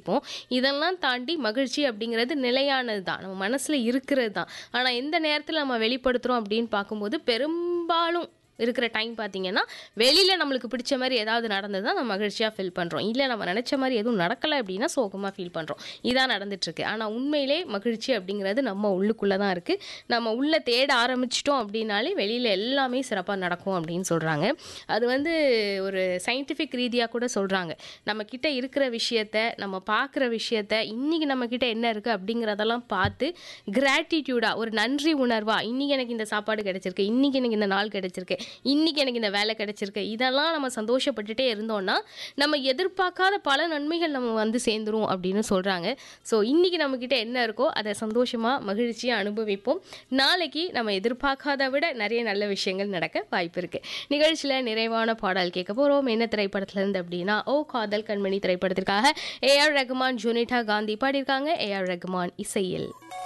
யோசிப்போம் இதெல்லாம் தாண்டி மகிழ்ச்சி அப்படிங்கிறது நிலையானது தான் நம்ம மனசில் இருக்கிறது தான் ஆனால் எந்த நேரத்தில் நம்ம வெளிப்படுத்துகிறோம் அப்படின்னு பார்க்கும்போது பெரும்பாலும் இருக்கிற டைம் பார்த்தீங்கன்னா வெளியில் நம்மளுக்கு பிடிச்ச மாதிரி ஏதாவது நடந்தது தான் நம்ம மகிழ்ச்சியாக ஃபீல் பண்ணுறோம் இல்லை நம்ம நினச்ச மாதிரி எதுவும் நடக்கலை அப்படின்னா சோகமாக ஃபீல் பண்ணுறோம் இதான் நடந்துட்டுருக்கு ஆனால் உண்மையிலே மகிழ்ச்சி அப்படிங்கிறது நம்ம உள்ளுக்குள்ளே தான் இருக்குது நம்ம உள்ளே தேட ஆரம்பிச்சிட்டோம் அப்படின்னாலே வெளியில் எல்லாமே சிறப்பாக நடக்கும் அப்படின்னு சொல்கிறாங்க அது வந்து ஒரு சயின்டிஃபிக் ரீதியாக கூட சொல்கிறாங்க நம்ம கிட்ட இருக்கிற விஷயத்த நம்ம பார்க்குற விஷயத்த இன்றைக்கி நம்ம கிட்ட என்ன இருக்குது அப்படிங்கிறதெல்லாம் பார்த்து கிராட்டிடியூடாக ஒரு நன்றி உணர்வா இன்றைக்கி எனக்கு இந்த சாப்பாடு கிடைச்சிருக்கு இன்றைக்கி எனக்கு இந்த நாள் கிடைச்சிருக்கு இன்றைக்கி எனக்கு இந்த வேலை கிடைச்சிருக்கு இதெல்லாம் நம்ம சந்தோஷப்பட்டுட்டே இருந்தோம்னா நம்ம எதிர்பார்க்காத பல நன்மைகள் நம்ம வந்து சேர்ந்துரும் அப்படின்னு சொல்கிறாங்க ஸோ இன்றைக்கி நம்மக்கிட்ட என்ன இருக்கோ அதை சந்தோஷமாக மகிழ்ச்சியாக அனுபவிப்போம் நாளைக்கு நம்ம எதிர்பார்க்காத விட நிறைய நல்ல விஷயங்கள் நடக்க வாய்ப்பு இருக்குது நிகழ்ச்சியில் நிறைவான பாடல் கேட்க போகிறோம் என்ன திரைப்படத்துலேருந்து அப்படின்னா ஓ காதல் கண்மணி திரைப்படத்திற்காக ஏஆர் ரகுமான் ஜூனிட்டா காந்தி பாடியிருக்காங்க ஏஆர் ரகுமான் இசையில்